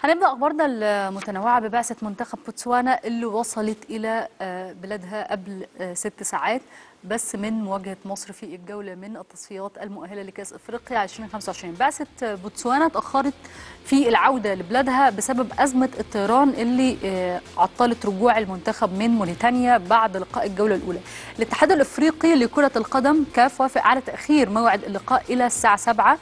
هنبدأ أخبارنا المتنوعة ببعثة منتخب بوتسوانا اللي وصلت إلى آه، بلادها قبل آه، ست ساعات بس من مواجهة مصر في الجولة من التصفيات المؤهلة لكأس أفريقيا 2025 بعثة آه، بوتسوانا تأخرت في العودة لبلادها بسبب أزمة الطيران اللي آه، عطلت رجوع المنتخب من موريتانيا بعد لقاء الجولة الأولى الاتحاد الأفريقي لكرة القدم كاف وافق على تأخير موعد اللقاء إلى الساعة 7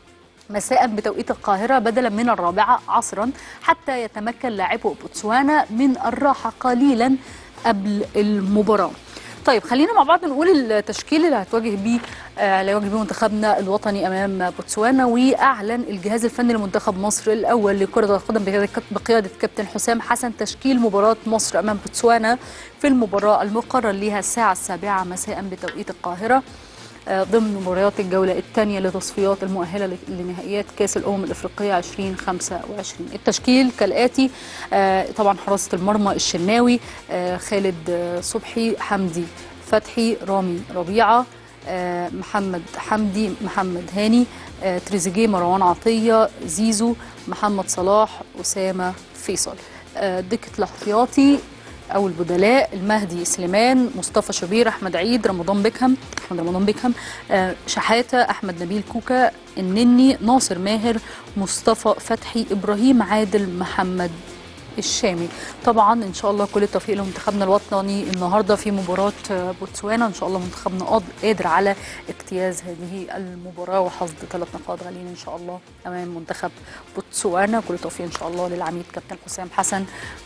مساء بتوقيت القاهرة بدلا من الرابعة عصرا حتى يتمكن لاعبو بوتسوانا من الراحة قليلا قبل المباراة طيب خلينا مع بعض نقول التشكيل اللي هتواجه بيه آه، اللي هيواجه بيه منتخبنا الوطني امام بوتسوانا واعلن الجهاز الفني لمنتخب مصر الاول لكره القدم بقيادة- بقياده كابتن حسام حسن تشكيل مباراه مصر امام بوتسوانا في المباراه المقرر لها الساعه السابعه مساء بتوقيت القاهره آه، ضمن مباريات الجولة الثانية لتصفيات المؤهلة ل- لنهائيات كأس الأمم الإفريقية 2025 التشكيل كالآتي آه، طبعا حراسة المرمى الشناوي آه، خالد آه، صبحي حمدي فتحي رامي ربيعة آه، محمد حمدي محمد هاني آه، تريزيجيه مروان عطية زيزو محمد صلاح أسامة فيصل آه، دكة الاحتياطي او البدلاء المهدي سليمان مصطفى شوبير احمد عيد رمضان بيكهام احمد رمضان بيكهام آه، شحاته احمد نبيل كوكا النني ناصر ماهر مصطفى فتحي ابراهيم عادل محمد الشامي طبعا ان شاء الله كل التوفيق لمنتخبنا الوطني النهارده في مباراه آه، بوتسوانا ان شاء الله منتخبنا قاد- قادر على اجتياز هذه المباراه وحصد ثلاث نقاط غاليين ان شاء الله امام منتخب بوتسوانا كل التوفيق ان شاء الله للعميد كابتن حسام حسن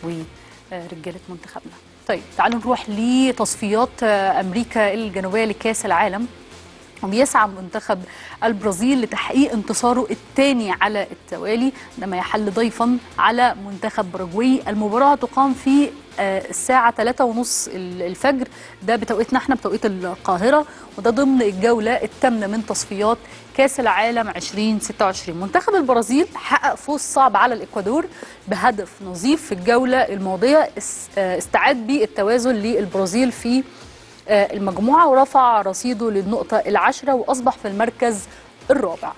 ورجاله منتخبنا طيب تعالوا نروح لتصفيات آه، امريكا الجنوبيه لكاس العالم وبيسعى منتخب البرازيل لتحقيق انتصاره الثاني على التوالي عندما يحل ضيفا على منتخب باراجواي المباراة تقام في آه، الساعة 3 ونص الفجر ده بتوقيتنا احنا بتوقيت القاهرة وده ضمن الجولة الثامنة من تصفيات كأس العالم 2026 منتخب البرازيل حقق فوز صعب على الإكوادور بهدف نظيف في الجولة الماضية اس- آه، استعاد بيه التوازن للبرازيل في آه، المجموعة ورفع رصيده للنقطة العاشرة وأصبح في المركز الرابع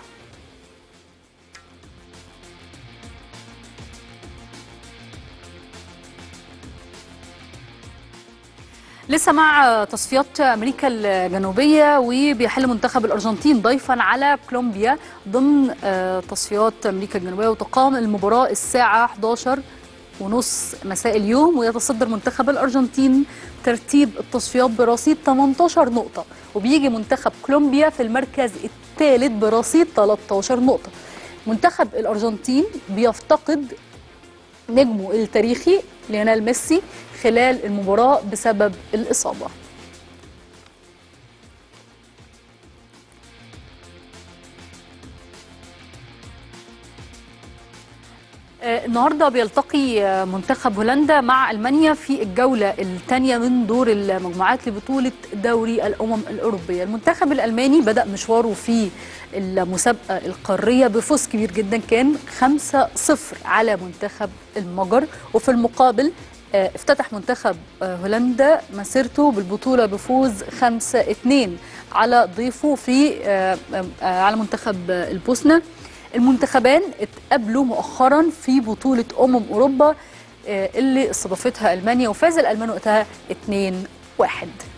لسه مع تصفيات امريكا الجنوبيه وبيحل منتخب الارجنتين ضيفا على كولومبيا ضمن آه، تصفيات امريكا الجنوبيه وتقام المباراه الساعه 11 ونص مساء اليوم ويتصدر منتخب الارجنتين ترتيب التصفيات برصيد 18 نقطه وبيجي منتخب كولومبيا في المركز الثالث برصيد 13 نقطه منتخب الارجنتين بيفتقد نجمه التاريخي ليونيل ميسي خلال المباراة بسبب الإصابة آه، النهارده بيلتقي آه، منتخب هولندا مع المانيا في الجوله الثانيه من دور المجموعات لبطوله دوري الامم الاوروبيه، المنتخب الالماني بدا مشواره في المسابقه القاريه بفوز كبير جدا كان 5-0 على منتخب المجر وفي المقابل آه، افتتح منتخب آه، هولندا مسيرته بالبطوله بفوز 5-2 على ضيفه في آه، آه، على منتخب آه، البوسنه المنتخبان اتقابلوا مؤخرا في بطولة أمم أوروبا آه، اللي استضافتها ألمانيا وفاز الألمان وقتها 2-1